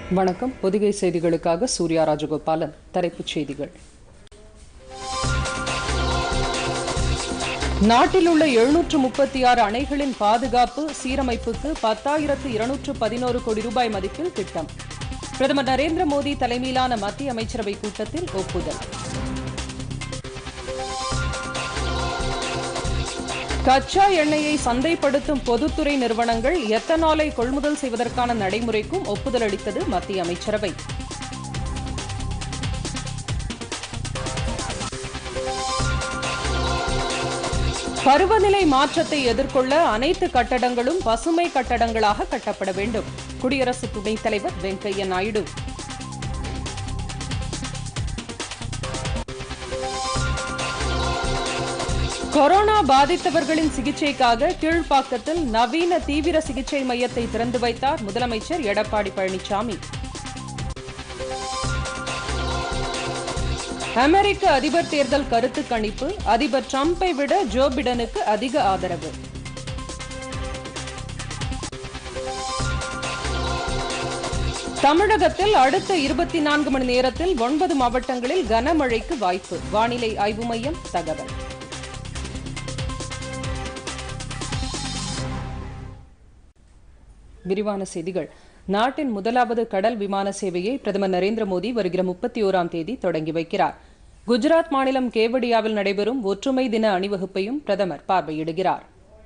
வணக்கம் பொதிகை செய்திகளுக்காக சூர்யா ராஜகோபாலன் தலைப்புச் செய்திகள் நாட்டில் உள்ள எழுநூற்று முப்பத்தி ஆறு அணைகளின் பாதுகாப்பு சீரமைப்புக்கு பத்தாயிரத்து இருநூற்று பதினோரு கோடி ரூபாய் மதிப்பில் திட்டம் பிரதமர் நரேந்திர மோடி தலைமையிலான மத்திய அமைச்சரவை கூட்டத்தில் ஒப்புதல் கச்சா எண்ணெயை சந்தைப்படுத்தும் பொதுத்துறை நிறுவனங்கள் எத்தனாலை கொள்முதல் செய்வதற்கான நடைமுறைக்கும் ஒப்புதல் அளித்தது மத்திய அமைச்சரவை பருவநிலை மாற்றத்தை எதிர்கொள்ள அனைத்து கட்டடங்களும் பசுமை கட்டடங்களாக கட்டப்பட வேண்டும் குடியரசு துணைத் தலைவர் வெங்கையா நாயுடு கொரோனா பாதித்தவர்களின் சிகிச்சைக்காக கீழ்ப்பாக்கத்தில் நவீன தீவிர சிகிச்சை மையத்தை திறந்து வைத்தார் முதலமைச்சர் எடப்பாடி பழனிசாமி அமெரிக்க அதிபர் தேர்தல் கருத்து கணிப்பு அதிபர் டிரம்பை விட ஜோ பிடனுக்கு அதிக ஆதரவு தமிழகத்தில் அடுத்த இருபத்தி நான்கு மணி நேரத்தில் ஒன்பது மாவட்டங்களில் கனமழைக்கு வாய்ப்பு வானிலை ஆய்வு மையம் தகவல் விரிவான செய்திகள் நாட்டின் முதலாவது கடல் விமான சேவையை பிரதமர் நரேந்திர மோடி வருகிற முப்பத்தி ஓராம் தேதி தொடங்கி வைக்கிறார் குஜராத் மாநிலம் கேவடியாவில் நடைபெறும் ஒற்றுமை தின அணிவகுப்பையும் பிரதமர் பார்வையிடுகிறார்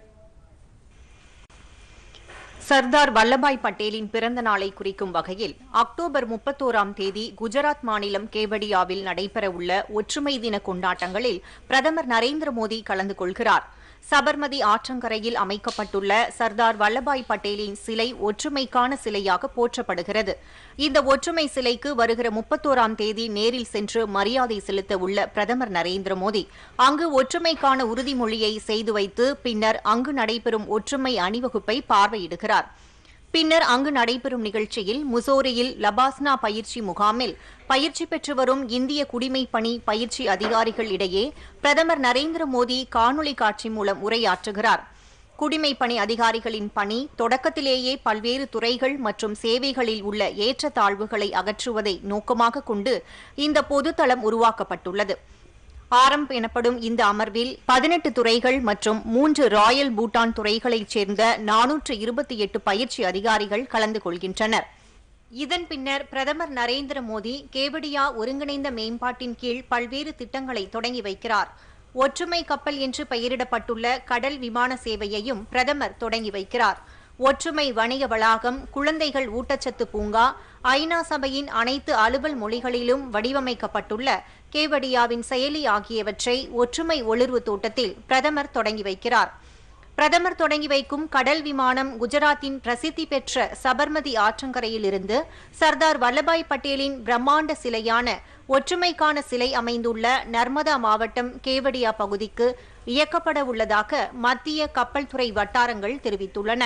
சர்தார் வல்லபாய் பட்டேலின் பிறந்த நாளை குறிக்கும் வகையில் அக்டோபர் முப்பத்தோராம் தேதி குஜராத் மாநிலம் கேவடியாவில் நடைபெறவுள்ள ஒற்றுமை தின கொண்டாட்டங்களில் பிரதமர் நரேந்திர மோடி கலந்து கொள்கிறார் சபர்மதி ஆற்றங்கரையில் அமைக்கப்பட்டுள்ள சர்தார் வல்லபாய் பட்டேலின் சிலை ஒற்றுமைக்கான சிலையாக போற்றப்படுகிறது இந்த ஒற்றுமை சிலைக்கு வருகிற முப்பத்தோராம் தேதி நேரில் சென்று மரியாதை செலுத்த உள்ள பிரதமர் நரேந்திர மோடி அங்கு ஒற்றுமைக்கான உறுதிமொழியை செய்து வைத்து பின்னர் அங்கு நடைபெறும் ஒற்றுமை அணிவகுப்பை பார்வையிடுகிறார் பின்னர் அங்கு நடைபெறும் நிகழ்ச்சியில் முசோரியில் லபாஸ்னா பயிற்சி முகாமில் பயிற்சி பெற்று வரும் இந்திய குடிமைப் பணி பயிற்சி அதிகாரிகள் இடையே பிரதமர் நரேந்திர மோடி காணொலி காட்சி மூலம் உரையாற்றுகிறார் குடிமைப் பணி அதிகாரிகளின் பணி தொடக்கத்திலேயே பல்வேறு துறைகள் மற்றும் சேவைகளில் உள்ள ஏற்றத்தாழ்வுகளை அகற்றுவதை நோக்கமாக கொண்டு இந்த பொதுத்தளம் உருவாக்கப்பட்டுள்ளது ஆரம்ப் எனப்படும் இந்த அமர்வில் பதினெட்டு துறைகள் மற்றும் மூன்று ராயல் பூட்டான் துறைகளைச் சேர்ந்த நானூற்று இருபத்தி எட்டு பயிற்சி அதிகாரிகள் கலந்து கொள்கின்றனர் இதன் பின்னர் பிரதமர் நரேந்திர மோடி கேவடியா ஒருங்கிணைந்த மேம்பாட்டின் கீழ் பல்வேறு திட்டங்களை தொடங்கி வைக்கிறார் ஒற்றுமை கப்பல் என்று பெயரிடப்பட்டுள்ள கடல் விமான சேவையையும் பிரதமர் தொடங்கி வைக்கிறார் ஒற்றுமை வணிக வளாகம் குழந்தைகள் ஊட்டச்சத்து பூங்கா ஐநா சபையின் அனைத்து அலுவல் மொழிகளிலும் வடிவமைக்கப்பட்டுள்ள கேவடியாவின் செயலி ஆகியவற்றை ஒற்றுமை ஒளிர்வு தோட்டத்தில் பிரதமர் தொடங்கி வைக்கிறார் பிரதமர் தொடங்கி வைக்கும் கடல் விமானம் குஜராத்தின் பிரசித்தி பெற்ற சபர்மதி ஆற்றங்கரையிலிருந்து சர்தார் வல்லபாய் பட்டேலின் பிரம்மாண்ட சிலையான ஒற்றுமைக்கான சிலை அமைந்துள்ள நர்மதா மாவட்டம் கேவடியா பகுதிக்கு இயக்கப்பட உள்ளதாக மத்திய கப்பல் துறை வட்டாரங்கள் தெரிவித்துள்ளன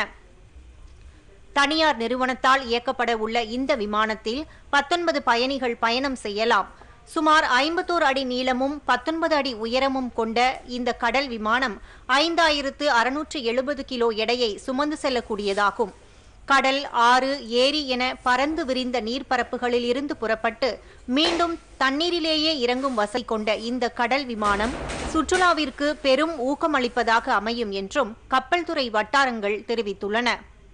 தனியார் நிறுவனத்தால் இயக்கப்பட உள்ள இந்த விமானத்தில் பத்தொன்பது பயணிகள் பயணம் செய்யலாம் சுமார் ஐம்பத்தோரு அடி நீளமும் பத்தொன்பது அடி உயரமும் கொண்ட இந்த கடல் விமானம் ஐந்தாயிரத்து அறுநூற்று எழுபது கிலோ எடையை சுமந்து செல்லக்கூடியதாகும் கடல் ஆறு ஏரி என பறந்து விரிந்த நீர்ப்பரப்புகளில் இருந்து புறப்பட்டு மீண்டும் தண்ணீரிலேயே இறங்கும் வசதி கொண்ட இந்த கடல் விமானம் சுற்றுலாவிற்கு பெரும் ஊக்கமளிப்பதாக அமையும் என்றும் கப்பல் துறை வட்டாரங்கள் தெரிவித்துள்ளன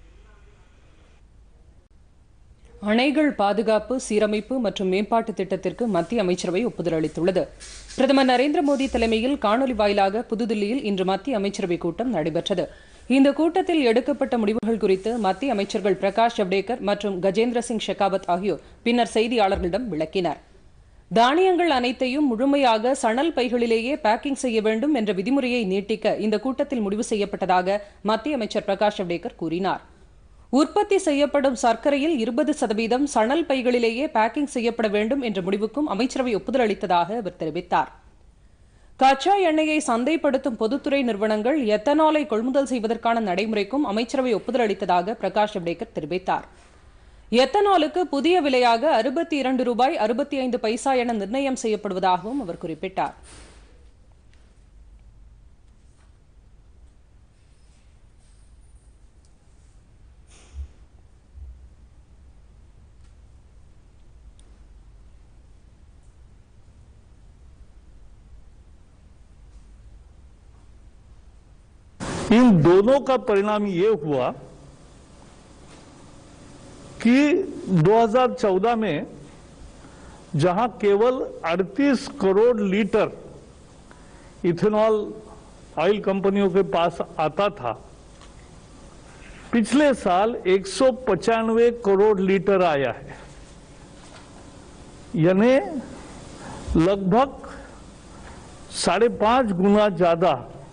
அணைகள் பாதுகாப்பு சீரமைப்பு மற்றும் மேம்பாட்டு திட்டத்திற்கு மத்திய அமைச்சரவை ஒப்புதல் அளித்துள்ளது பிரதமர் நரேந்திர மோடி தலைமையில் காணொலி வாயிலாக புதுதில்லியில் இன்று மத்திய அமைச்சரவை கூட்டம் நடைபெற்றது இந்த கூட்டத்தில் எடுக்கப்பட்ட முடிவுகள் குறித்து மத்திய அமைச்சர்கள் பிரகாஷ் ஜவ்டேகர் மற்றும் கஜேந்திர சிங் ஷெகாவத் ஆகியோர் பின்னர் செய்தியாளர்களிடம் விளக்கினர் தானியங்கள் அனைத்தையும் முழுமையாக சணல் பைகளிலேயே பேக்கிங் செய்ய வேண்டும் என்ற விதிமுறையை நீட்டிக்க இந்த கூட்டத்தில் முடிவு செய்யப்பட்டதாக மத்திய அமைச்சர் பிரகாஷ் ஜவ்டேகர் கூறினார் உற்பத்தி செய்யப்படும் சர்க்கரையில் இருபது சதவீதம் சணல் பைகளிலேயே பேக்கிங் செய்யப்பட வேண்டும் என்ற முடிவுக்கும் அமைச்சரவை ஒப்புதல் அளித்ததாக அவர் தெரிவித்தார் கச்சா எண்ணெயை சந்தைப்படுத்தும் பொதுத்துறை நிறுவனங்கள் எத்தனாலை கொள்முதல் செய்வதற்கான நடைமுறைக்கும் அமைச்சரவை ஒப்புதல் அளித்ததாக பிரகாஷ் ஜவ்டேகர் தெரிவித்தார் எத்தனாலுக்கு புதிய விலையாக அறுபத்தி இரண்டு ரூபாய் அறுபத்தி ஐந்து பைசா என நிர்ணயம் செய்யப்படுவதாகவும் அவர் குறிப்பிட்டார் इन दोनों का परिणाम ये हुआ कि 2014 में जहां केवल 38 करोड़ लीटर इथेनॉल ऑयल कंपनियों के पास आता था पिछले साल एक करोड़ लीटर आया है यानी लगभग साढ़े पांच गुना ज्यादा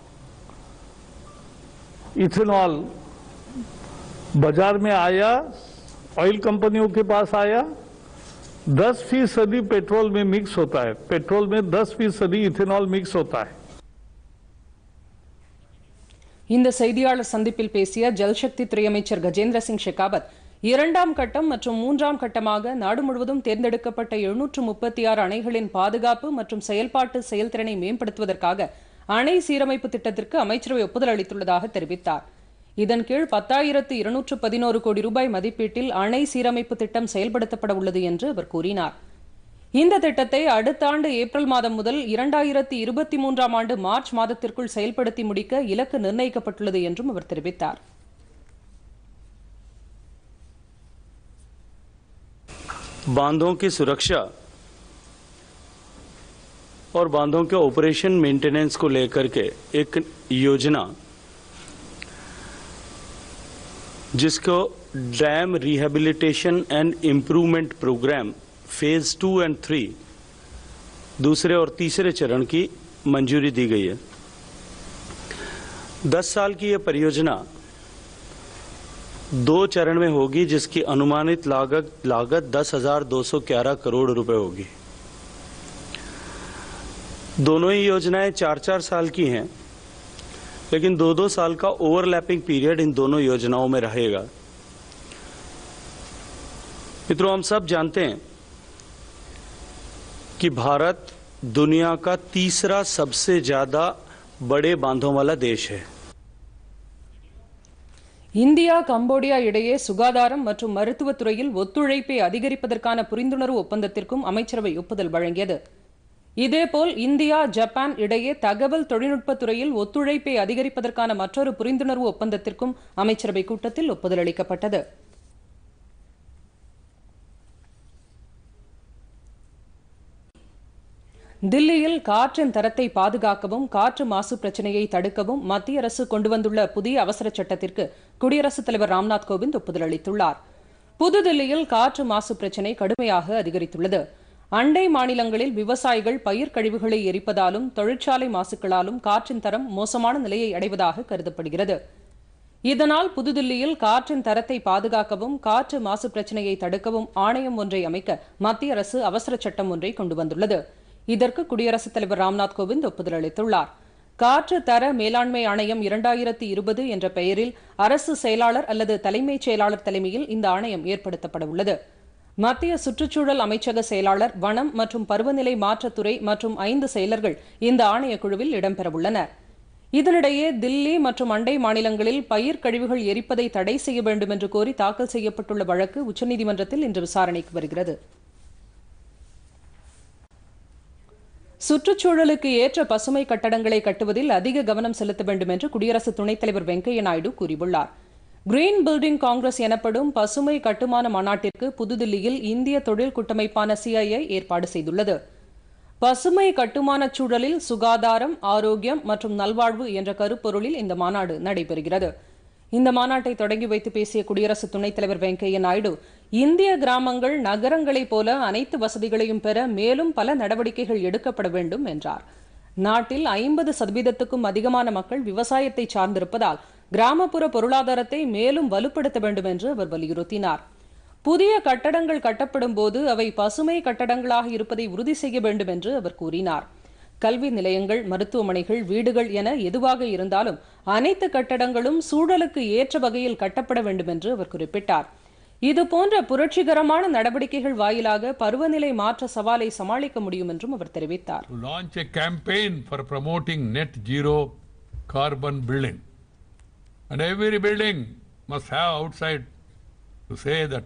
इथेनॉल बाजार में आया ऑयल कंपनियों के पास आया 10 फीसदी पेट्रोल में मिक्स होता है पेट्रोल में 10 फीसदी इथेनॉल मिक्स होता है இந்த செய்தியாளர் சந்திப்பில் பேசிய ஜல்சக்தி துறை அமைச்சர் கஜேந்திர சிங் ஷெகாவத் இரண்டாம் கட்டம் மற்றும் மூன்றாம் கட்டமாக நாடு முழுவதும் தேர்ந்தெடுக்கப்பட்ட எழுநூற்று முப்பத்தி ஆறு அணைகளின் பாதுகாப்பு மற்றும் செயல்பாட்டு செயல்திறனை மேம்படுத்துவதற்காக அணை சீரமைப்பு திட்டத்திற்கு அமைச்சரவை ஒப்புதல் அளித்துள்ளதாக தெரிவித்தார் இதன் கீழ் பத்தாயிரத்து இருநூற்று பதினோரு கோடி ரூபாய் மதிப்பீட்டில் அணை சீரமைப்பு திட்டம் செயல்படுத்தப்பட உள்ளது என்று அவர் கூறினார் இந்த திட்டத்தை அடுத்த ஆண்டு ஏப்ரல் மாதம் முதல் இரண்டாயிரத்தி இருபத்தி மூன்றாம் ஆண்டு மார்ச் மாதத்திற்குள் செயல்படுத்தி முடிக்க இலக்கு நிர்ணயிக்கப்பட்டுள்ளது என்றும் அவர் தெரிவித்தார் बांधों की सुरक्षा और बांधों के ऑपरेशन मेंटेनेंस को लेकर के एक योजना जिसको dam rehabilitation and improvement programme phase two and three दूसरे और तीसरे चरण की मंजूरी दी गई है दस साल की यह परियोजना दो चरण में होगी जिसकी अनुमानित लागत लागत दस हजार दो सौ ग्यारह करोड़ रुपए होगी दोनों ही योजनाएं चार चार साल की हैं लेकिन दो दो साल का ओवरलैपिंग पीरियड इन दोनों योजनाओं में रहेगा मित्रों हम सब जानते हैं कि भारत दुनिया का तीसरा सबसे ज्यादा बड़े बांधों वाला देश है இந்தியா கம்போடியா இடையே சுகாதாரம் மற்றும் மருத்துவத் துறையில் ஒத்துழைப்பை அதிகரிப்பதற்கான புரிந்துணர்வு ஒப்பந்தத்திற்கும் அமைச்சரவை ஒப்புதல் வழங்கியது இதேபோல் இந்தியா ஜப்பான் இடையே தகவல் தொழில்நுட்பத் துறையில் ஒத்துழைப்பை அதிகரிப்பதற்கான மற்றொரு புரிந்துணர்வு ஒப்பந்தத்திற்கும் அமைச்சரவை கூட்டத்தில் ஒப்புதல் அளிக்கப்பட்டது தில்லியில் காற்றின் தரத்தை பாதுகாக்கவும் காற்று மாசு பிரச்சினையை தடுக்கவும் மத்திய அரசு கொண்டு வந்துள்ள புதிய அவசர சட்டத்திற்கு குடியரசுத் தலைவர் ராம்நாத் கோவிந்த் ஒப்புதல் அளித்துள்ளார் புதுதில்லியில் காற்று மாசு பிரச்சினை கடுமையாக அதிகரித்துள்ளது அண்டை மாநிலங்களில் விவசாயிகள் பயிர் கழிவுகளை எரிப்பதாலும் தொழிற்சாலை மாசுக்களாலும் காற்றின் தரம் மோசமான நிலையை அடைவதாக கருதப்படுகிறது இதனால் புதுதில்லியில் காற்றின் தரத்தை பாதுகாக்கவும் காற்று மாசு பிரச்சினையை தடுக்கவும் ஆணையம் ஒன்றை அமைக்க மத்திய அரசு அவசர சட்டம் ஒன்றை கொண்டு வந்துள்ளது இதற்கு குடியரசுத் தலைவர் ராம்நாத் கோவிந்த் ஒப்புதல் அளித்துள்ளார் காற்று தர மேலாண்மை ஆணையம் இரண்டாயிரத்தி இருபது என்ற பெயரில் அரசு செயலாளர் அல்லது தலைமைச் செயலாளர் தலைமையில் இந்த ஆணையம் ஏற்படுத்தப்பட உள்ளது மத்திய சுற்றுச்சூழல் அமைச்சக செயலாளர் வனம் மற்றும் பருவநிலை மாற்றத்துறை மற்றும் ஐந்து செயலர்கள் இந்த ஆணையக் குழுவில் இடம்பெறவுள்ளனர் இதனிடையே தில்லி மற்றும் அண்டை மாநிலங்களில் பயிர் கழிவுகள் எரிப்பதை தடை செய்ய வேண்டும் என்று கோரி தாக்கல் செய்யப்பட்டுள்ள வழக்கு உச்சநீதிமன்றத்தில் இன்று விசாரணைக்கு வருகிறது சுற்றுச்சூழலுக்கு ஏற்ற பசுமை கட்டடங்களை கட்டுவதில் அதிக கவனம் செலுத்த வேண்டும் என்று குடியரசு துணைத் தலைவர் வெங்கையா நாயுடு கூறியுள்ளார் கிரீன் பில்டிங் காங்கிரஸ் எனப்படும் பசுமை கட்டுமான மாநாட்டிற்கு புதுதில்லியில் இந்திய தொழில் கூட்டமைப்பான சிஐஐ ஏற்பாடு செய்துள்ளது பசுமை கட்டுமான சூழலில் சுகாதாரம் ஆரோக்கியம் மற்றும் நல்வாழ்வு என்ற கருப்பொருளில் இந்த மாநாடு நடைபெறுகிறது இந்த மாநாட்டை தொடங்கி வைத்து பேசிய குடியரசு துணைத் தலைவர் வெங்கையா நாயுடு இந்திய கிராமங்கள் நகரங்களைப் போல அனைத்து வசதிகளையும் பெற மேலும் பல நடவடிக்கைகள் எடுக்கப்பட வேண்டும் என்றார் நாட்டில் ஐம்பது சதவீதத்துக்கும் அதிகமான மக்கள் விவசாயத்தை சார்ந்திருப்பதால் கிராமப்புற பொருளாதாரத்தை மேலும் வலுப்படுத்த வேண்டும் என்று அவர் வலியுறுத்தினார் புதிய கட்டடங்கள் கட்டப்படும் போது அவை பசுமை கட்டடங்களாக இருப்பதை உறுதி செய்ய வேண்டும் என்று அவர் கூறினார் கல்வி நிலையங்கள் மருத்துவமனைகள் வீடுகள் என எதுவாக இருந்தாலும் அனைத்து கட்டடங்களும் சூழலுக்கு ஏற்ற வகையில் கட்டப்பட வேண்டும் என்று அவர் குறிப்பிட்டார் இதுபோன்ற புரட்சிகரமான நடவடிக்கைகள் வாயிலாக பருவநிலை மாற்ற சவாலை சமாளிக்க முடியும் என்றும் அவர் தெரிவித்தார் to launch a campaign for promoting net zero carbon building. And every building must have outside to say that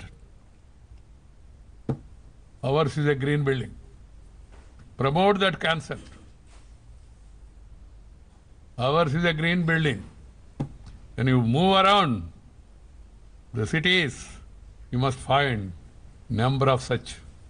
ours is a green building. Promote that concept. Ours is a green building. when you move around the cities, you must find number of such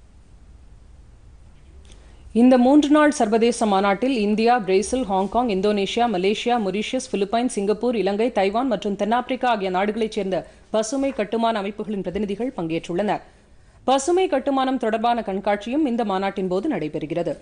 இந்த மூன்று நாள் சர்வதேச மாநாட்டில் India Brazil Hong Kong Indonesia Malaysia Mauritius Philippines Singapore Ilangai Taiwan மற்றும் தென்னாப்பிரிக்கா ஆகிய நாடுகளைச் சேர்ந்த பசுமை கட்டுமான அமைப்புகளின் பிரதிநிதிகள் பங்கேற்றுள்ளனர் பசுமை கட்டுமானம் தொடர்பான கண்காட்சியும் இந்த மாநாட்டின் போது நடைபெறுகிறது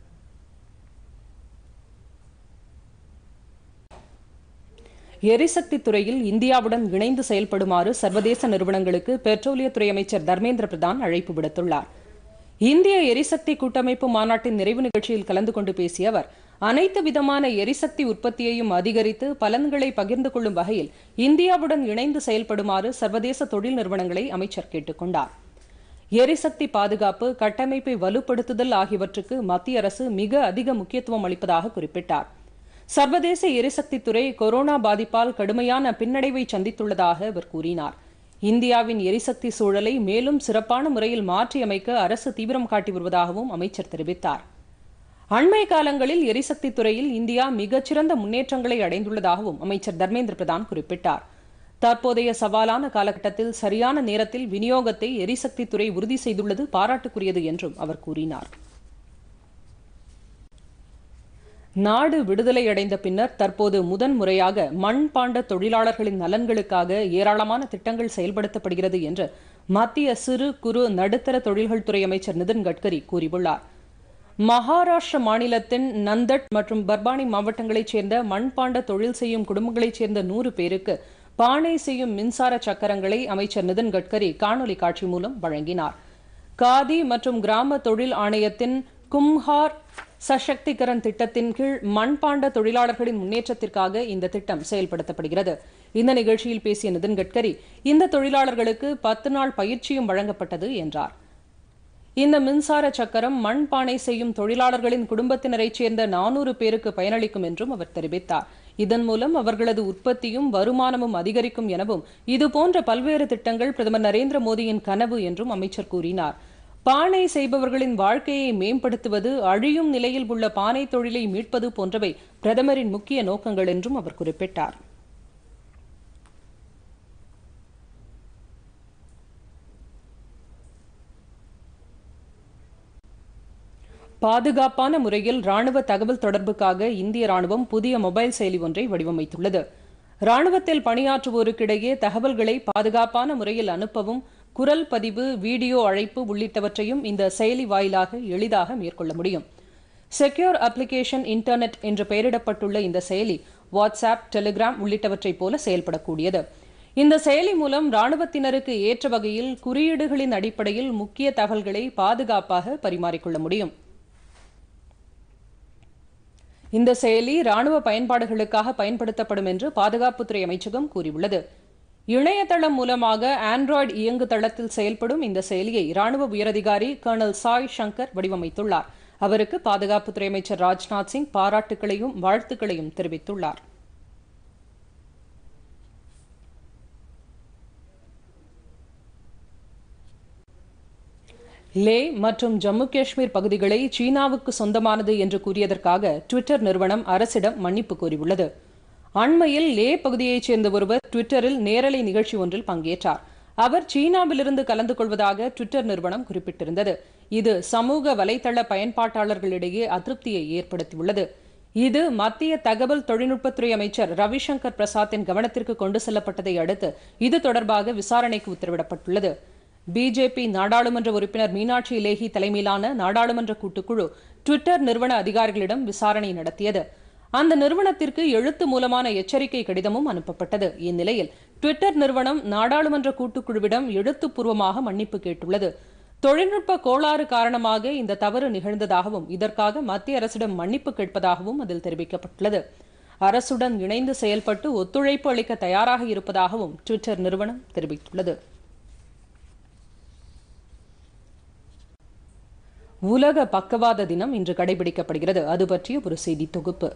எரிசக்தி துறையில் இந்தியாவுடன் இணைந்து செயல்படுமாறு சர்வதேச நிறுவனங்களுக்கு பெட்ரோலியத்துறை அமைச்சர் தர்மேந்திர பிரதான் அழைப்பு விடுத்துள்ளார் இந்திய எரிசக்தி கூட்டமைப்பு மாநாட்டின் நிறைவு நிகழ்ச்சியில் கலந்து கொண்டு பேசிய அவர் அனைத்து விதமான எரிசக்தி உற்பத்தியையும் அதிகரித்து பலன்களை பகிர்ந்து கொள்ளும் வகையில் இந்தியாவுடன் இணைந்து செயல்படுமாறு சர்வதேச தொழில் நிறுவனங்களை அமைச்சர் கேட்டுக்கொண்டார் எரிசக்தி பாதுகாப்பு கட்டமைப்பை வலுப்படுத்துதல் ஆகியவற்றுக்கு மத்திய அரசு மிக அதிக முக்கியத்துவம் அளிப்பதாக குறிப்பிட்டார் சர்வதேச எரிசக்தி துறை கொரோனா பாதிப்பால் கடுமையான பின்னடைவை சந்தித்துள்ளதாக அவர் கூறினார் இந்தியாவின் எரிசக்தி சூழலை மேலும் சிறப்பான முறையில் மாற்றியமைக்க அரசு தீவிரம் காட்டி வருவதாகவும் அமைச்சர் தெரிவித்தார் அண்மை காலங்களில் எரிசக்தி துறையில் இந்தியா மிகச்சிறந்த முன்னேற்றங்களை அடைந்துள்ளதாகவும் அமைச்சர் தர்மேந்திர பிரதான் குறிப்பிட்டார் தற்போதைய சவாலான காலகட்டத்தில் சரியான நேரத்தில் விநியோகத்தை எரிசக்தி துறை உறுதி செய்துள்ளது பாராட்டுக்குரியது என்றும் அவர் கூறினார் நாடு விடுதலை அடைந்த பின்னர் தற்போது முதன் முறையாக மண்பாண்ட தொழிலாளர்களின் நலன்களுக்காக ஏராளமான திட்டங்கள் செயல்படுத்தப்படுகிறது என்று மத்திய சிறு குறு நடுத்தர தொழில்கள் துறை அமைச்சர் நிதின் கட்கரி கூறியுள்ளார் மகாராஷ்டிர மாநிலத்தின் நந்தட் மற்றும் பர்பானி மாவட்டங்களைச் சேர்ந்த மண்பாண்ட தொழில் செய்யும் குடும்பங்களைச் சேர்ந்த நூறு பேருக்கு பானை செய்யும் மின்சார சக்கரங்களை அமைச்சர் நிதின் கட்கரி காணொலி காட்சி மூலம் வழங்கினார் காதி மற்றும் கிராம தொழில் ஆணையத்தின் கும்ஹார் சசக்திகரன் திட்டத்தின் கீழ் மண்பாண்ட தொழிலாளர்களின் முன்னேற்றத்திற்காக இந்த திட்டம் செயல்படுத்தப்படுகிறது இந்த நிகழ்ச்சியில் பேசிய நிதின் கட்கரி இந்த தொழிலாளர்களுக்கு பத்து நாள் பயிற்சியும் வழங்கப்பட்டது என்றார் இந்த மின்சார சக்கரம் மண் பானை செய்யும் தொழிலாளர்களின் குடும்பத்தினரைச் சேர்ந்த நானூறு பேருக்கு பயனளிக்கும் என்றும் அவர் தெரிவித்தார் இதன் மூலம் அவர்களது உற்பத்தியும் வருமானமும் அதிகரிக்கும் எனவும் இதுபோன்ற பல்வேறு திட்டங்கள் பிரதமர் நரேந்திர மோடியின் கனவு என்றும் அமைச்சர் கூறினார் பானை செய்பவர்களின் வாழ்க்கையை மேம்படுத்துவது அழியும் நிலையில் உள்ள பானை தொழிலை மீட்பது போன்றவை பிரதமரின் முக்கிய நோக்கங்கள் என்றும் அவர் குறிப்பிட்டார் பாதுகாப்பான முறையில் ராணுவ தகவல் தொடர்புக்காக இந்திய ராணுவம் புதிய மொபைல் செயலி ஒன்றை வடிவமைத்துள்ளது ராணுவத்தில் பணியாற்றுவோருக்கிடையே தகவல்களை பாதுகாப்பான முறையில் அனுப்பவும் குரல் பதிவு வீடியோ அழைப்பு உள்ளிட்டவற்றையும் இந்த செயலி வாயிலாக எளிதாக மேற்கொள்ள முடியும் செக்யூர் அப்ளிகேஷன் இன்டர்நெட் என்று பெயரிடப்பட்டுள்ள இந்த செயலி வாட்ஸ்அப் டெலிகிராம் உள்ளிட்டவற்றைப் போல செயல்படக்கூடியது இந்த செயலி மூலம் ராணுவத்தினருக்கு ஏற்ற வகையில் குறியீடுகளின் அடிப்படையில் முக்கிய தகவல்களை பாதுகாப்பாக பரிமாறிக்கொள்ள முடியும் இந்த செயலி ராணுவ பயன்பாடுகளுக்காக பயன்படுத்தப்படும் என்று பாதுகாப்புத்துறை அமைச்சகம் கூறியுள்ளது இணையதளம் மூலமாக ஆண்ட்ராய்டு இயங்கு தளத்தில் செயல்படும் இந்த செயலியை ராணுவ உயரதிகாரி கர்னல் சாய் சங்கர் வடிவமைத்துள்ளார் அவருக்கு பாதுகாப்புத்துறை அமைச்சர் ராஜ்நாத் சிங் பாராட்டுகளையும் வாழ்த்துக்களையும் தெரிவித்துள்ளார் லே மற்றும் ஜம்மு காஷ்மீர் பகுதிகளை சீனாவுக்கு சொந்தமானது என்று கூறியதற்காக ட்விட்டர் நிறுவனம் அரசிடம் மன்னிப்பு கோரியுள்ளது அண்மையில் லே பகுதியைச் சேர்ந்த ஒருவர் ட்விட்டரில் நேரலை நிகழ்ச்சி ஒன்றில் பங்கேற்றார் அவர் சீனாவிலிருந்து கலந்து கொள்வதாக ட்விட்டர் நிறுவனம் குறிப்பிட்டிருந்தது இது சமூக வலைதள பயன்பாட்டாளர்களிடையே அதிருப்தியை ஏற்படுத்தியுள்ளது இது மத்திய தகவல் தொழில்நுட்பத்துறை அமைச்சர் ரவிசங்கர் பிரசாத்தின் கவனத்திற்கு கொண்டு செல்லப்பட்டதை அடுத்து இது தொடர்பாக விசாரணைக்கு உத்தரவிடப்பட்டுள்ளது பிஜேபி நாடாளுமன்ற உறுப்பினர் மீனாட்சி லேஹி தலைமையிலான நாடாளுமன்ற கூட்டுக்குழு ட்விட்டர் நிறுவன அதிகாரிகளிடம் விசாரணை நடத்தியது அந்த நிறுவனத்திற்கு எழுத்து மூலமான எச்சரிக்கை கடிதமும் அனுப்பப்பட்டது இந்நிலையில் ட்விட்டர் நிறுவனம் நாடாளுமன்ற கூட்டுக்குழுவிடம் எழுத்துப்பூர்வமாக மன்னிப்பு கேட்டுள்ளது தொழில்நுட்ப கோளாறு காரணமாக இந்த தவறு நிகழ்ந்ததாகவும் இதற்காக மத்திய அரசிடம் மன்னிப்பு கேட்பதாகவும் அதில் தெரிவிக்கப்பட்டுள்ளது அரசுடன் இணைந்து செயல்பட்டு ஒத்துழைப்பு அளிக்க தயாராக இருப்பதாகவும் ட்விட்டர் நிறுவனம் தெரிவித்துள்ளது உலக பக்கவாத தினம் இன்று கடைபிடிக்கப்படுகிறது அது பற்றிய ஒரு செய்தி தொகுப்பு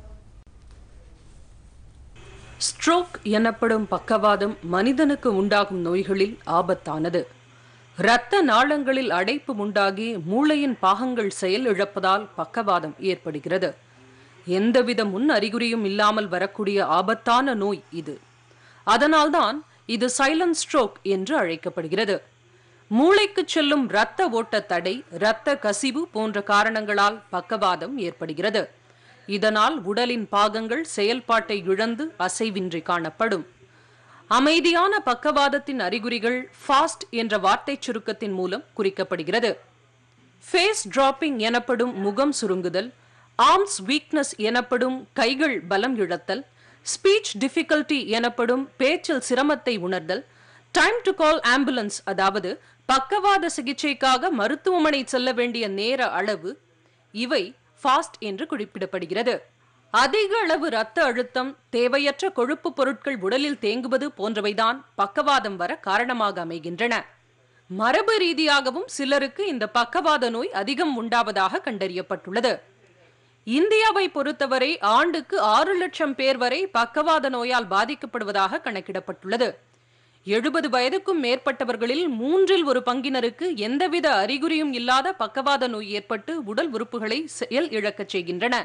ஸ்ட்ரோக் எனப்படும் பக்கவாதம் மனிதனுக்கு உண்டாகும் நோய்களில் ஆபத்தானது இரத்த நாளங்களில் அடைப்பு உண்டாகி மூளையின் பாகங்கள் செயல் இழப்பதால் பக்கவாதம் ஏற்படுகிறது எந்தவித முன் அறிகுறியும் இல்லாமல் வரக்கூடிய ஆபத்தான நோய் இது அதனால்தான் இது சைலண்ட் ஸ்ட்ரோக் என்று அழைக்கப்படுகிறது மூளைக்கு செல்லும் இரத்த ஓட்ட தடை இரத்த கசிவு போன்ற காரணங்களால் பக்கவாதம் ஏற்படுகிறது இதனால் உடலின் பாகங்கள் செயல்பாட்டை இழந்து அசைவின்றி காணப்படும் அமைதியான பக்கவாதத்தின் அறிகுறிகள் ஃபாஸ்ட் என்ற வார்த்தை சுருக்கத்தின் மூலம் குறிக்கப்படுகிறது ஃபேஸ் டிராப்பிங் எனப்படும் முகம் சுருங்குதல் ஆர்ம்ஸ் வீக்னஸ் எனப்படும் கைகள் பலம் இழத்தல் ஸ்பீச் டிஃபிகல்டி எனப்படும் பேச்சில் சிரமத்தை உணர்தல் டைம் டு கால் ஆம்புலன்ஸ் அதாவது பக்கவாத சிகிச்சைக்காக மருத்துவமனை செல்ல வேண்டிய நேர அளவு இவை ஃபாஸ்ட் என்று குறிப்பிடப்படுகிறது அதிக அளவு இரத்த அழுத்தம் தேவையற்ற கொழுப்பு பொருட்கள் உடலில் தேங்குவது போன்றவைதான் பக்கவாதம் வர காரணமாக அமைகின்றன மரபு ரீதியாகவும் சிலருக்கு இந்த பக்கவாத நோய் அதிகம் உண்டாவதாக கண்டறியப்பட்டுள்ளது இந்தியாவை பொறுத்தவரை ஆண்டுக்கு ஆறு லட்சம் பேர் வரை பக்கவாத நோயால் பாதிக்கப்படுவதாக கணக்கிடப்பட்டுள்ளது எழுபது வயதுக்கும் மேற்பட்டவர்களில் மூன்றில் ஒரு பங்கினருக்கு எந்தவித அறிகுறியும் இல்லாத பக்கவாத நோய் ஏற்பட்டு உடல் உறுப்புகளை செயல் இழக்கச் செய்கின்றன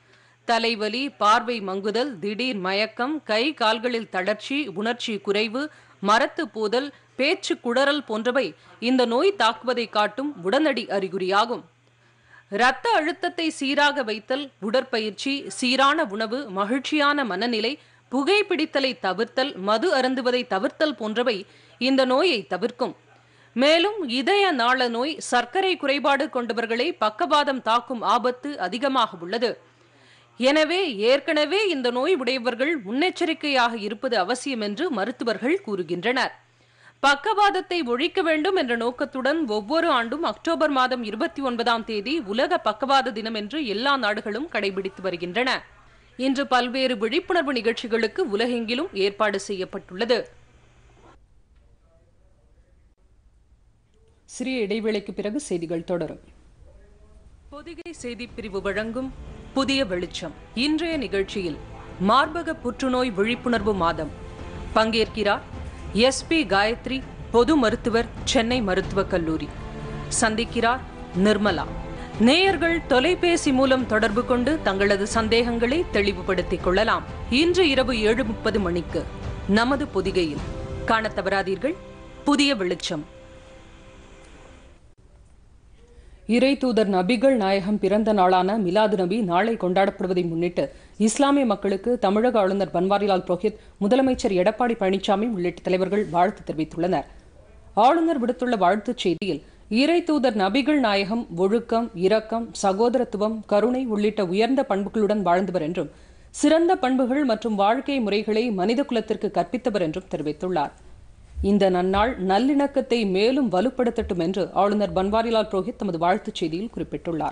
தலைவலி பார்வை மங்குதல் திடீர் மயக்கம் கை கால்களில் தளர்ச்சி உணர்ச்சி குறைவு மரத்து போதல் பேச்சு குடறல் போன்றவை இந்த நோய் தாக்குவதை காட்டும் உடனடி அறிகுறியாகும் இரத்த அழுத்தத்தை சீராக வைத்தல் உடற்பயிற்சி சீரான உணவு மகிழ்ச்சியான மனநிலை புகைப்பிடித்தலை தவிர்த்தல் மது அருந்துவதை தவிர்த்தல் போன்றவை இந்த நோயை தவிர்க்கும் மேலும் இதய நாள நோய் சர்க்கரை குறைபாடு கொண்டவர்களை பக்கவாதம் தாக்கும் ஆபத்து அதிகமாக உள்ளது எனவே ஏற்கனவே இந்த நோய் உடையவர்கள் முன்னெச்சரிக்கையாக இருப்பது அவசியம் என்று மருத்துவர்கள் கூறுகின்றனர் பக்கவாதத்தை ஒழிக்க வேண்டும் என்ற நோக்கத்துடன் ஒவ்வொரு ஆண்டும் அக்டோபர் மாதம் இருபத்தி ஒன்பதாம் தேதி உலக பக்கவாத தினம் என்று எல்லா நாடுகளும் கடைபிடித்து வருகின்றன இன்று பல்வேறு விழிப்புணர்வு நிகழ்ச்சிகளுக்கு உலகெங்கிலும் ஏற்பாடு செய்யப்பட்டுள்ளது சிறிய இடைவேளைக்கு பிறகு செய்திகள் தொடரும் பொதிகை செய்திப் பிரிவு வழங்கும் புதிய வெளிச்சம் இன்றைய நிகழ்ச்சியில் மார்பக புற்றுநோய் விழிப்புணர்வு மாதம் பங்கேற்கிறார் எஸ்பி காயத்ரி பொது மருத்துவர் சென்னை மருத்துவக் கல்லூரி சந்திக்கிறார் நிர்மலா நேயர்கள் தொலைபேசி மூலம் தொடர்பு கொண்டு தங்களது சந்தேகங்களை தெளிவுபடுத்திக் கொள்ளலாம் இன்று இரவு ஏழு முப்பது மணிக்கு நமது பொதிகையில் காணத் தவறாதீர்கள் புதிய வெளிச்சம் இறை தூதர் நபிகள் நாயகம் பிறந்த நாளான மிலாது நபி நாளை கொண்டாடப்படுவதை முன்னிட்டு இஸ்லாமிய மக்களுக்கு தமிழக ஆளுநர் பன்வாரிலால் புரோஹித் முதலமைச்சர் எடப்பாடி பழனிசாமி உள்ளிட்ட தலைவர்கள் வாழ்த்து தெரிவித்துள்ளனர் ஆளுநர் விடுத்துள்ள வாழ்த்துச் செய்தியில் இறை தூதர் நபிகள் நாயகம் ஒழுக்கம் இரக்கம் சகோதரத்துவம் கருணை உள்ளிட்ட உயர்ந்த பண்புகளுடன் வாழ்ந்தவர் என்றும் சிறந்த பண்புகள் மற்றும் வாழ்க்கை முறைகளை மனித குலத்திற்கு கற்பித்தவர் என்றும் தெரிவித்துள்ளார் இந்த நன்னாள் நல்லிணக்கத்தை மேலும் வலுப்படுத்தட்டும் என்று ஆளுநர் பன்வாரிலால் புரோஹித் தமது வாழ்த்துச் செய்தியில் குறிப்பிட்டுள்ளார்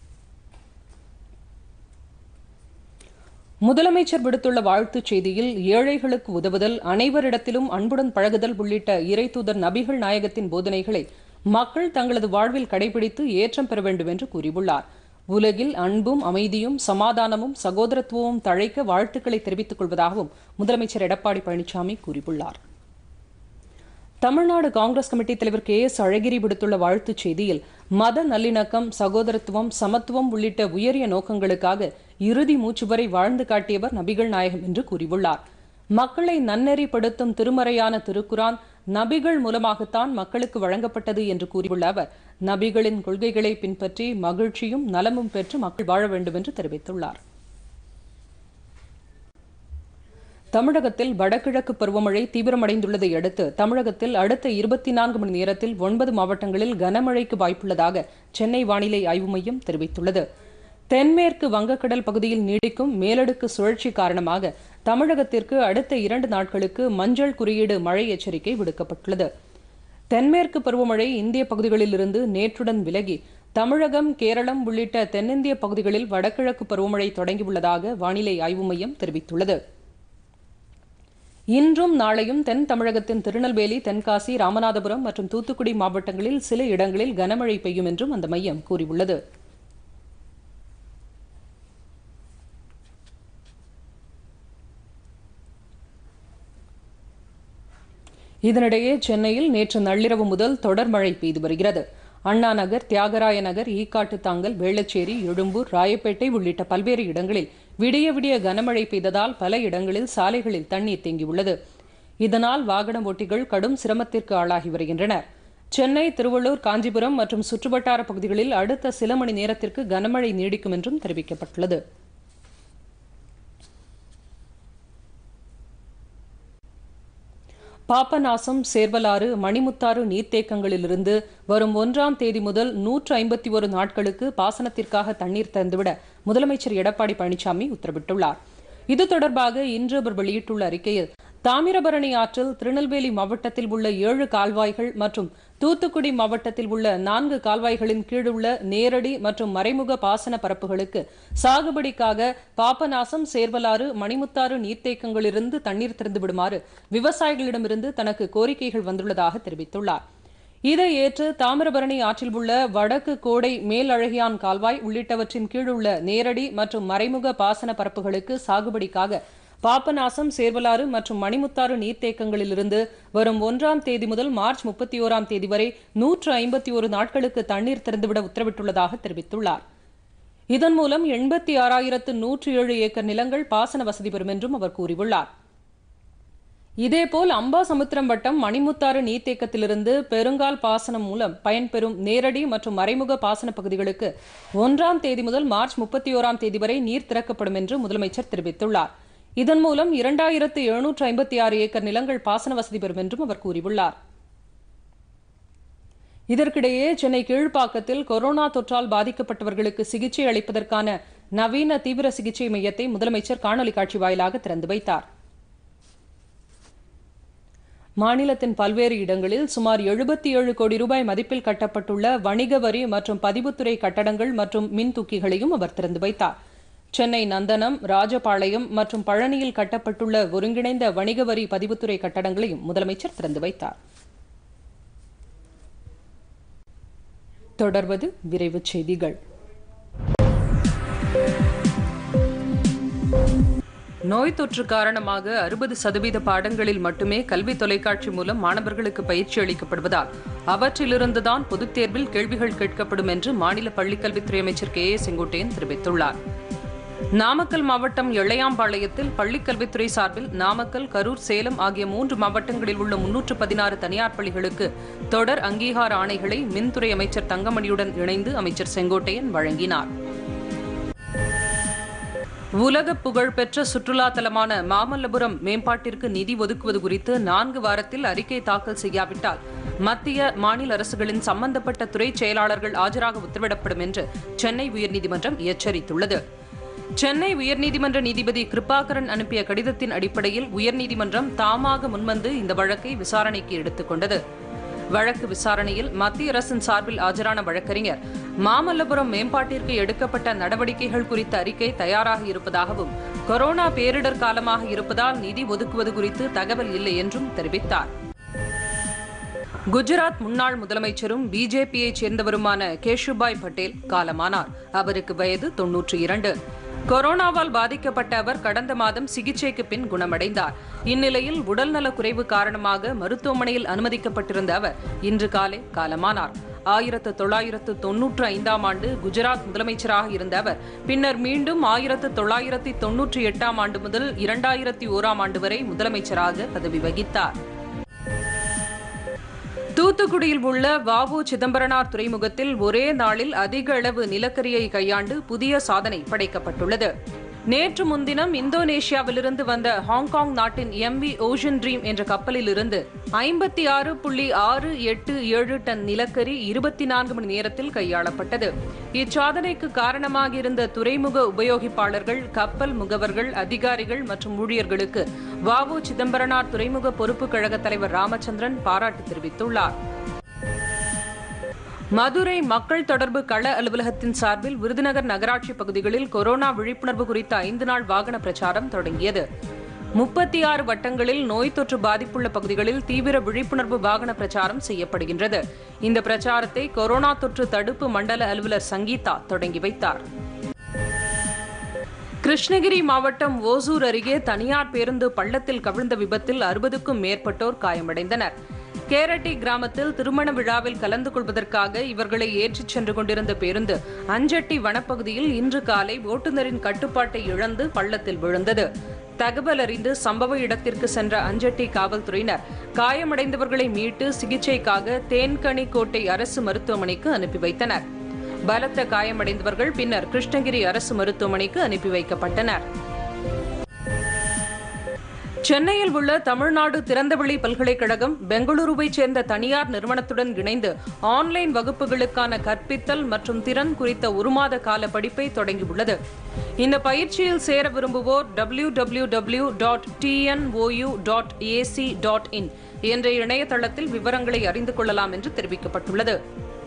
முதலமைச்சர் விடுத்துள்ள வாழ்த்துச் செய்தியில் ஏழைகளுக்கு உதவுதல் அனைவரிடத்திலும் அன்புடன் பழகுதல் உள்ளிட்ட இறை தூதர் நபிகள் நாயகத்தின் போதனைகளை மக்கள் தங்களது வாழ்வில் கடைபிடித்து ஏற்றம் பெற வேண்டும் என்று கூறியுள்ளார் உலகில் அன்பும் அமைதியும் சமாதானமும் சகோதரத்துவமும் தழைக்க வாழ்த்துக்களை தெரிவித்துக் கொள்வதாகவும் முதலமைச்சர் எடப்பாடி பழனிசாமி கூறியுள்ளார் தமிழ்நாடு காங்கிரஸ் கமிட்டி தலைவர் கே எஸ் அழகிரி விடுத்துள்ள வாழ்த்துச் செய்தியில் மத நல்லிணக்கம் சகோதரத்துவம் சமத்துவம் உள்ளிட்ட உயரிய நோக்கங்களுக்காக இறுதி மூச்சு வரை வாழ்ந்து காட்டியவர் நபிகள் நாயகம் என்று கூறியுள்ளார் மக்களை நன்னெறிப்படுத்தும் திருமறையான திருக்குரான் நபிகள் மூலமாகத்தான் மக்களுக்கு வழங்கப்பட்டது என்று கூறியுள்ள அவர் நபிகளின் கொள்கைகளை பின்பற்றி மகிழ்ச்சியும் நலமும் பெற்று மக்கள் வாழ வேண்டும் என்று தெரிவித்துள்ளார் தமிழகத்தில் வடகிழக்கு பருவமழை தீவிரமடைந்துள்ளதை அடுத்து தமிழகத்தில் அடுத்த இருபத்தி நான்கு மணி நேரத்தில் ஒன்பது மாவட்டங்களில் கனமழைக்கு வாய்ப்புள்ளதாக சென்னை வானிலை ஆய்வு மையம் தெரிவித்துள்ளது தென்மேற்கு வங்கக்கடல் பகுதியில் நீடிக்கும் மேலடுக்கு சுழற்சி காரணமாக தமிழகத்திற்கு அடுத்த இரண்டு நாட்களுக்கு மஞ்சள் குறியீடு மழை எச்சரிக்கை விடுக்கப்பட்டுள்ளது தென்மேற்கு பருவமழை இந்திய பகுதிகளிலிருந்து நேற்றுடன் விலகி தமிழகம் கேரளம் உள்ளிட்ட தென்னிந்திய பகுதிகளில் வடகிழக்கு பருவமழை தொடங்கியுள்ளதாக வானிலை ஆய்வு மையம் தெரிவித்துள்ளது இன்றும் நாளையும் தென் தமிழகத்தின் திருநெல்வேலி தென்காசி ராமநாதபுரம் மற்றும் தூத்துக்குடி மாவட்டங்களில் சில இடங்களில் கனமழை பெய்யும் என்றும் அந்த மையம் கூறியுள்ளது இதனிடையே சென்னையில் நேற்று நள்ளிரவு முதல் தொடர் மழை பெய்து வருகிறது அண்ணா நகர் தியாகராய நகர் ஈக்காட்டு தாங்கல் வேளச்சேரி எழும்பூர் ராயப்பேட்டை உள்ளிட்ட பல்வேறு இடங்களில் விடிய விடிய கனமழை பெய்ததால் பல இடங்களில் சாலைகளில் தண்ணீர் தேங்கியுள்ளது இதனால் வாகன ஓட்டிகள் கடும் சிரமத்திற்கு ஆளாகி வருகின்றனர் சென்னை திருவள்ளூர் காஞ்சிபுரம் மற்றும் சுற்றுவட்டார பகுதிகளில் அடுத்த சில மணி நேரத்திற்கு கனமழை நீடிக்கும் என்றும் தெரிவிக்கப்பட்டுள்ளது பாபநாசம் சேர்வலாறு மணிமுத்தாறு நீர்த்தேக்கங்களிலிருந்து வரும் ஒன்றாம் தேதி முதல் நூற்று ஐம்பத்தி ஒரு நாட்களுக்கு பாசனத்திற்காக தண்ணீர் திறந்துவிட முதலமைச்சர் எடப்பாடி பழனிசாமி உத்தரவிட்டுள்ளார் இது தொடர்பாக இன்று அவர் வெளியிட்டுள்ள அறிக்கையில் தாமிரபரணி ஆற்றில் திருநெல்வேலி மாவட்டத்தில் உள்ள ஏழு கால்வாய்கள் மற்றும் தூத்துக்குடி மாவட்டத்தில் உள்ள நான்கு கால்வாய்களின் கீழுள்ள நேரடி மற்றும் மறைமுக பாசன பரப்புகளுக்கு சாகுபடிக்காக பாபநாசம் சேர்வலாறு மணிமுத்தாறு நீர்த்தேக்கங்களிலிருந்து தண்ணீர் திறந்து விடுமாறு விவசாயிகளிடமிருந்து தனக்கு கோரிக்கைகள் வந்துள்ளதாக தெரிவித்துள்ளார் இதை ஏற்று தாமிரபரணி ஆற்றில் உள்ள வடக்கு கோடை மேலழகியான் கால்வாய் உள்ளிட்டவற்றின் கீழுள்ள நேரடி மற்றும் மறைமுக பாசன பரப்புகளுக்கு சாகுபடிக்காக பாபநாசம் சேர்வலாறு மற்றும் மணிமுத்தாறு நீர்த்தேக்கங்களிலிருந்து வரும் ஒன்றாம் தேதி முதல் மார்ச் முப்பத்தி ஓராம் தேதி வரை நூற்று ஐம்பத்தி ஒரு நாட்களுக்கு தண்ணீர் திறந்துவிட உத்தரவிட்டுள்ளதாக தெரிவித்துள்ளார் இதன் மூலம் எண்பத்தி ஆறாயிரத்து நூற்று ஏழு ஏக்கர் நிலங்கள் பாசன வசதி பெறும் என்றும் அவர் கூறியுள்ளார் இதேபோல் அம்பாசமுத்திரம் வட்டம் மணிமுத்தாறு நீர்த்தேக்கத்திலிருந்து பெருங்கால் பாசனம் மூலம் பயன்பெறும் நேரடி மற்றும் மறைமுக பாசன பகுதிகளுக்கு ஒன்றாம் தேதி முதல் மார்ச் முப்பத்தி ஓராம் தேதி வரை நீர் திறக்கப்படும் என்று முதலமைச்சர் தெரிவித்துள்ளார் இதன் மூலம் இரண்டாயிரத்து எழுநூற்று ஐம்பத்தி ஆறு ஏக்கர் நிலங்கள் பாசன வசதி பெறும் என்றும் அவர் கூறியுள்ளார் இதற்கிடையே சென்னை கீழ்ப்பாக்கத்தில் கொரோனா தொற்றால் பாதிக்கப்பட்டவர்களுக்கு சிகிச்சை அளிப்பதற்கான நவீன தீவிர சிகிச்சை மையத்தை முதலமைச்சர் காணொலி காட்சி வாயிலாக திறந்து வைத்தார் மாநிலத்தின் பல்வேறு இடங்களில் சுமார் எழுபத்தி ஏழு கோடி ரூபாய் மதிப்பில் கட்டப்பட்டுள்ள வணிக வரி மற்றும் பதிவுத்துறை கட்டடங்கள் மற்றும் மின் தூக்கிகளையும் அவர் திறந்து வைத்தார் சென்னை நந்தனம் ராஜபாளையம் மற்றும் பழனியில் கட்டப்பட்டுள்ள ஒருங்கிணைந்த வணிக வரி பதிவுத்துறை கட்டடங்களையும் முதலமைச்சர் திறந்து வைத்தார் தொடர்வது விரைவுச் செய்திகள் நோய் தொற்று காரணமாக அறுபது சதவீத பாடங்களில் மட்டுமே கல்வி தொலைக்காட்சி மூலம் மாணவர்களுக்கு பயிற்சி அளிக்கப்படுவதால் அவற்றிலிருந்துதான் பொதுத் தேர்வில் கேள்விகள் கேட்கப்படும் என்று மாநில பள்ளிக்கல்வித்துறை அமைச்சர் கே ஏ செங்கோட்டையன் தெரிவித்துள்ளார் நாமக்கல் மாவட்டம் எள்ளையாம்பாளையத்தில் பள்ளிக்கல்வித்துறை சார்பில் நாமக்கல் கரூர் சேலம் ஆகிய மூன்று மாவட்டங்களில் உள்ள முன்னூற்று பதினாறு தனியார் பள்ளிகளுக்கு தொடர் அங்கீகார ஆணைகளை மின்துறை அமைச்சர் தங்கமணியுடன் இணைந்து அமைச்சர் செங்கோட்டையன் வழங்கினார் உலக புகழ்பெற்ற சுற்றுலா தலமான மாமல்லபுரம் மேம்பாட்டிற்கு நிதி ஒதுக்குவது குறித்து நான்கு வாரத்தில் அறிக்கை தாக்கல் செய்யாவிட்டால் மத்திய மாநில அரசுகளின் சம்பந்தப்பட்ட துறை செயலாளர்கள் ஆஜராக உத்தரவிடப்படும் என்று சென்னை உயர்நீதிமன்றம் எச்சரித்துள்ளது சென்னை உயர்நீதிமன்ற நீதிபதி கிருபாகரன் அனுப்பிய கடிதத்தின் அடிப்படையில் உயர்நீதிமன்றம் தாமாக முன்வந்து இந்த வழக்கை விசாரணைக்கு எடுத்துக் கொண்டது வழக்கு விசாரணையில் மத்திய அரசின் சார்பில் ஆஜரான வழக்கறிஞர் மாமல்லபுரம் மேம்பாட்டிற்கு எடுக்கப்பட்ட நடவடிக்கைகள் குறித்த அறிக்கை தயாராக இருப்பதாகவும் கொரோனா பேரிடர் காலமாக இருப்பதால் நிதி ஒதுக்குவது குறித்து தகவல் இல்லை என்றும் தெரிவித்தார் குஜராத் முன்னாள் முதலமைச்சரும் பிஜேபியைச் சேர்ந்தவருமான கேஷுபாய் பட்டேல் காலமானார் அவருக்கு வயது தொன்னூற்றி இரண்டு கொரோனாவால் பாதிக்கப்பட்ட அவர் கடந்த மாதம் சிகிச்சைக்கு பின் குணமடைந்தார் இந்நிலையில் உடல்நலக் குறைவு காரணமாக மருத்துவமனையில் அனுமதிக்கப்பட்டிருந்த அவர் இன்று காலை காலமானார் ஆயிரத்து தொள்ளாயிரத்து தொன்னூற்று ஐந்தாம் ஆண்டு குஜராத் முதலமைச்சராக இருந்த அவர் பின்னர் மீண்டும் ஆயிரத்து தொள்ளாயிரத்தி தொன்னூற்றி எட்டாம் ஆண்டு முதல் இரண்டாயிரத்தி ஓராம் ஆண்டு வரை முதலமைச்சராக பதவி வகித்தார் தூத்துக்குடியில் உள்ள வாவு சிதம்பரனார் துறைமுகத்தில் ஒரே நாளில் அதிக அளவு நிலக்கரியை கையாண்டு புதிய சாதனை படைக்கப்பட்டுள்ளது நேற்று முன்தினம் இந்தோனேஷியாவிலிருந்து வந்த ஹாங்காங் நாட்டின் எம்வி ஓஷன் ட்ரீம் என்ற கப்பலில் இருந்து ஐம்பத்தி ஆறு புள்ளி ஆறு எட்டு ஏழு டன் நிலக்கரி இருபத்தி நான்கு மணி நேரத்தில் கையாளப்பட்டது இச்சாதனைக்கு காரணமாக இருந்த துறைமுக உபயோகிப்பாளர்கள் கப்பல் முகவர்கள் அதிகாரிகள் மற்றும் ஊழியர்களுக்கு வாவு சிதம்பரனார் துறைமுக பொறுப்பு கழக தலைவர் ராமச்சந்திரன் பாராட்டு தெரிவித்துள்ளார் மதுரை மக்கள் தொடர்பு கள அலுவலகத்தின் சார்பில் விருதுநகர் நகராட்சி பகுதிகளில் கொரோனா விழிப்புணர்வு குறித்த ஐந்து நாள் வாகன பிரச்சாரம் தொடங்கியது முப்பத்தி ஆறு வட்டங்களில் நோய் தொற்று பாதிப்புள்ள பகுதிகளில் தீவிர விழிப்புணர்வு வாகன பிரச்சாரம் செய்யப்படுகின்றது இந்த பிரச்சாரத்தை கொரோனா தொற்று தடுப்பு மண்டல அலுவலர் சங்கீதா தொடங்கி வைத்தார் கிருஷ்ணகிரி மாவட்டம் ஓசூர் அருகே தனியார் பேருந்து பள்ளத்தில் கவிழ்ந்த விபத்தில் அறுபதுக்கும் மேற்பட்டோர் காயமடைந்தனர் கேரட்டி கிராமத்தில் திருமண விழாவில் கலந்து கொள்வதற்காக இவர்களை ஏற்றிச் சென்று கொண்டிருந்த பேருந்து அஞ்சட்டி வனப்பகுதியில் இன்று காலை ஓட்டுநரின் கட்டுப்பாட்டை இழந்து பள்ளத்தில் விழுந்தது தகவல் அறிந்து சம்பவ இடத்திற்கு சென்ற அஞ்சட்டி காவல்துறையினர் காயமடைந்தவர்களை மீட்டு சிகிச்சைக்காக தேன்கனி கோட்டை அரசு மருத்துவமனைக்கு அனுப்பி வைத்தனர் பலத்த காயமடைந்தவர்கள் பின்னர் கிருஷ்ணகிரி அரசு மருத்துவமனைக்கு அனுப்பி வைக்கப்பட்டனர் சென்னையில் உள்ள தமிழ்நாடு திறந்தவெளி பல்கலைக்கழகம் பெங்களூருவைச் சேர்ந்த தனியார் நிறுவனத்துடன் இணைந்து ஆன்லைன் வகுப்புகளுக்கான கற்பித்தல் மற்றும் திறன் குறித்த ஒரு மாத கால படிப்பை தொடங்கியுள்ளது இந்த பயிற்சியில் சேர விரும்புவோர் W W W dot TNOU dot AC dot in என்ற இணையதளத்தில் விவரங்களை அறிந்து கொள்ளலாம் என்று தெரிவிக்கப்பட்டுள்ளது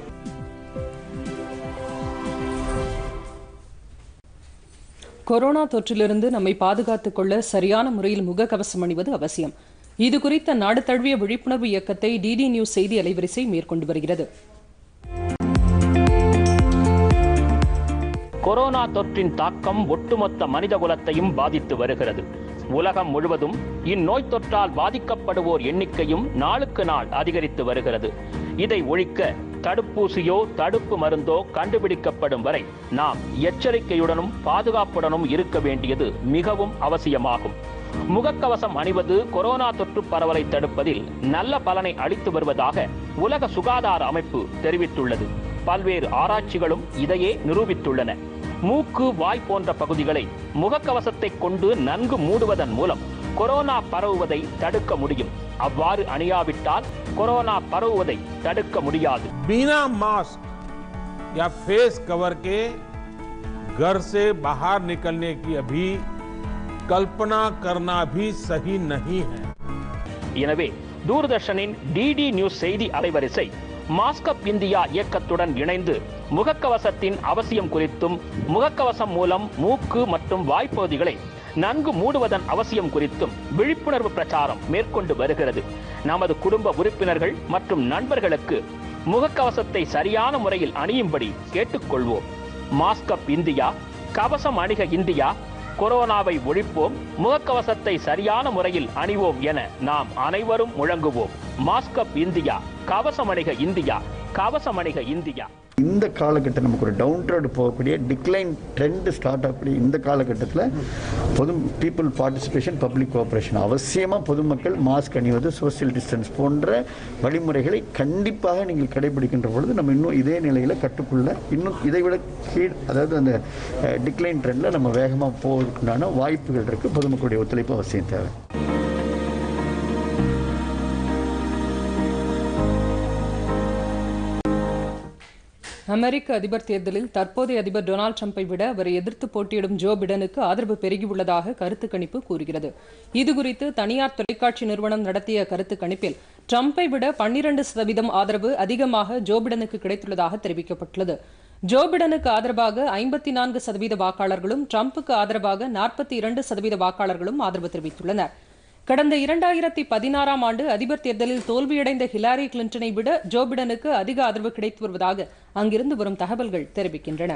கொரோனா தொற்றிலிருந்து நம்மை பாதுகாத்துக் கொள்ள சரியான முறையில் முகக்கவசம் அணிவது அவசியம் இது குறித்த நாடு தழுவிய விழிப்புணர்வு இயக்கத்தை டிடி நியூஸ் செய்தி அலைவரிசை மேற்கொண்டு வருகிறது கொரோனா தொற்றின் தாக்கம் ஒட்டுமொத்த மனிதகுலத்தையும் பாதித்து வருகிறது உலகம் முழுவதும் இந்நோய் தொற்றால் பாதிக்கப்படுவோர் எண்ணிக்கையும் நாளுக்கு நாள் அதிகரித்து வருகிறது இதை ஒழிக்க தடுப்பூசியோ தடுப்பு மருந்தோ கண்டுபிடிக்கப்படும் வரை நாம் எச்சரிக்கையுடனும் பாதுகாப்புடனும் இருக்க வேண்டியது மிகவும் அவசியமாகும் முகக்கவசம் அணிவது கொரோனா தொற்று பரவலை தடுப்பதில் நல்ல பலனை அளித்து வருவதாக உலக சுகாதார அமைப்பு தெரிவித்துள்ளது பல்வேறு ஆராய்ச்சிகளும் இதையே நிரூபித்துள்ளன மூக்கு வாய் போன்ற பகுதிகளை முகக்கவசத்தை கொண்டு நன்கு மூடுவதன் மூலம் கொரோனா பரவுவதை தடுக்க முடியும் அவ்வாறு அணியாவிட்டால் கொரோனா பரவுவதை தடுக்க முடியாது बिना मास्क या फेस कवर के घर से बाहर निकलने की अभी कल्पना करना भी सही नहीं है எனவே தூர்தர்ஷனின் டிடி நியூஸ் செய்தி அலைவரிசை மாஸ்கப் இந்தியா இயக்கத்துடன் இணைந்து முகக்கவசத்தின் அவசியம் குறித்தும் முகக்கவசம் மூலம் மூக்கு மற்றும் வாய்ப்பகுதிகளை நன்கு மூடுவதன் அவசியம் குறித்தும் விழிப்புணர்வு பிரச்சாரம் மேற்கொண்டு வருகிறது நமது குடும்ப உறுப்பினர்கள் மற்றும் நண்பர்களுக்கு முகக்கவசத்தை சரியான முறையில் அணியும்படி கேட்டுக்கொள்வோம் மாஸ்கப் இந்தியா கவசம் அணிக இந்தியா கொரோனாவை ஒழிப்போம் முகக்கவசத்தை சரியான முறையில் அணிவோம் என நாம் அனைவரும் முழங்குவோம் மாஸ்கப் இந்தியா கவசம் அணிக இந்தியா கவசம் அணிக இந்தியா இந்த காலகட்டம் நமக்கு ஒரு டவுன் ரோடு போகக்கூடிய டிக்ளைன் ட்ரெண்ட் ஸ்டார்ட் ஆகக்கூடிய இந்த காலகட்டத்தில் பொது பீப்புள் பார்ட்டிசிபேஷன் பப்ளிக் கோஆப்ரேஷன் அவசியமாக பொதுமக்கள் மாஸ்க் அணிவது சோஷியல் டிஸ்டன்ஸ் போன்ற வழிமுறைகளை கண்டிப்பாக நீங்கள் கடைபிடிக்கின்ற பொழுது நம்ம இன்னும் இதே நிலையில் கட்டுக்குள்ள இன்னும் இதை விட கீழ் அதாவது அந்த டிக்ளைன் ட்ரெண்டில் நம்ம வேகமாக போவதற்குண்டான வாய்ப்புகள் இருக்குது பொதுமக்களுடைய ஒத்துழைப்பு அவசியம் தேவை அமெரிக்க அதிபர் தேர்தலில் தற்போதைய அதிபர் டொனால்டு ட்ரம்பை விட அவரை எதிர்த்து போட்டியிடும் ஜோ பிடனுக்கு ஆதரவு பெருகியுள்ளதாக கருத்து கணிப்பு கூறுகிறது இதுகுறித்து தனியார் தொலைக்காட்சி நிறுவனம் நடத்திய கருத்து கணிப்பில் ட்ரம்பை விட பன்னிரண்டு சதவீதம் ஆதரவு அதிகமாக ஜோ பிடனுக்கு கிடைத்துள்ளதாக தெரிவிக்கப்பட்டுள்ளது ஜோ பிடனுக்கு ஆதரவாக ஐம்பத்தி நான்கு சதவீத வாக்காளர்களும் ட்ரம்புக்கு ஆதரவாக நாற்பத்தி இரண்டு சதவீத வாக்காளர்களும் ஆதரவு தெரிவித்துள்ளனர் கடந்த இரண்டாயிரத்தி பதினாறாம் ஆண்டு அதிபர் தேர்தலில் தோல்வியடைந்த ஹிலாரி கிளின்டனை விட ஜோ பிடனுக்கு அதிக ஆதரவு கிடைத்து வருவதாக அங்கிருந்து வரும் தகவல்கள் தெரிவிக்கின்றன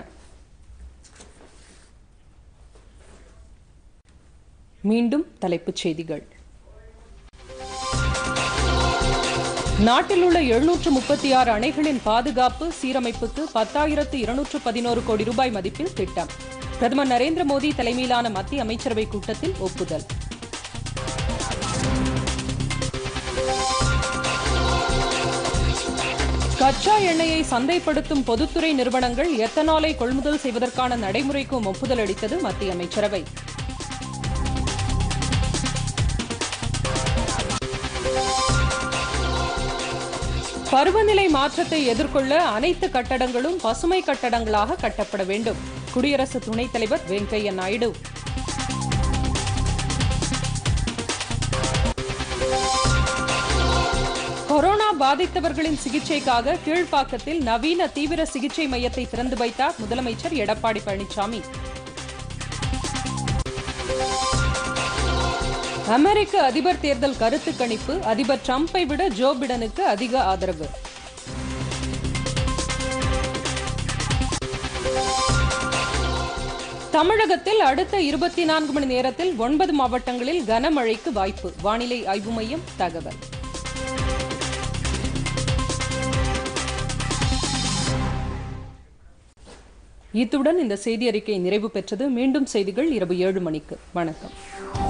மீண்டும் தலைப்புச் செய்திகள் நாட்டில் உள்ள எழுநூற்று முப்பத்தி ஆறு அணைகளின் பாதுகாப்பு சீரமைப்புக்கு பத்தாயிரத்து இருநூற்று பதினோரு கோடி ரூபாய் மதிப்பில் திட்டம் பிரதமர் நரேந்திர மோடி தலைமையிலான மத்திய அமைச்சரவை கூட்டத்தில் ஒப்புதல் கச்சா எண்ணெயை சந்தைப்படுத்தும் பொதுத்துறை நிறுவனங்கள் எத்தனாலை கொள்முதல் செய்வதற்கான நடைமுறைக்கும் ஒப்புதல் அளித்தது மத்திய அமைச்சரவை பருவநிலை மாற்றத்தை எதிர்கொள்ள அனைத்து கட்டடங்களும் பசுமை கட்டடங்களாக கட்டப்பட வேண்டும் குடியரசு துணைத் தலைவர் வெங்கையா நாயுடு கொரோனா பாதித்தவர்களின் சிகிச்சைக்காக கீழ்ப்பாக்கத்தில் நவீன தீவிர சிகிச்சை மையத்தை திறந்து வைத்தார் முதலமைச்சர் எடப்பாடி பழனிசாமி அமெரிக்க அதிபர் தேர்தல் கருத்து கணிப்பு அதிபர் டிரம்பை விட ஜோ பிடனுக்கு அதிக ஆதரவு தமிழகத்தில் அடுத்த இருபத்தி நான்கு மணி நேரத்தில் ஒன்பது மாவட்டங்களில் கனமழைக்கு வாய்ப்பு வானிலை ஆய்வு மையம் தகவல் இத்துடன் இந்த செய்தி அறிக்கை நிறைவு பெற்றது மீண்டும் செய்திகள் இரவு ஏழு மணிக்கு வணக்கம்